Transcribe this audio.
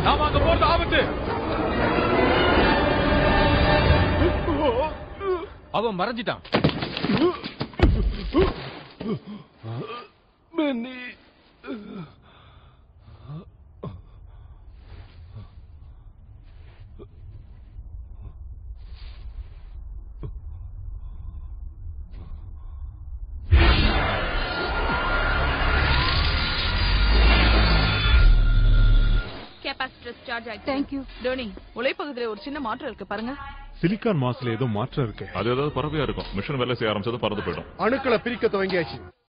நாம அங்க போறது ஆபத்து அவன் மறைஞ்சிட்டான் பென்னி கெப்பாசிட்டர் சார்ஜ் ஆயிடுச்சு தேங்க்யூ டோனி உழைப்பகுதியில ஒரு சின்ன மாற்றம் இருக்கு பாருங்க சிலிக்கான் மாஸ்ல ஏதோ மாற்றம் இருக்கு அது ஏதாவது பறவையா இருக்கும் மிஷின் வேலை செய்ய ஆரம்பிச்சது பறந்து போயிடும் அணுக்களை பிரிக்க துவங்கியாச்சு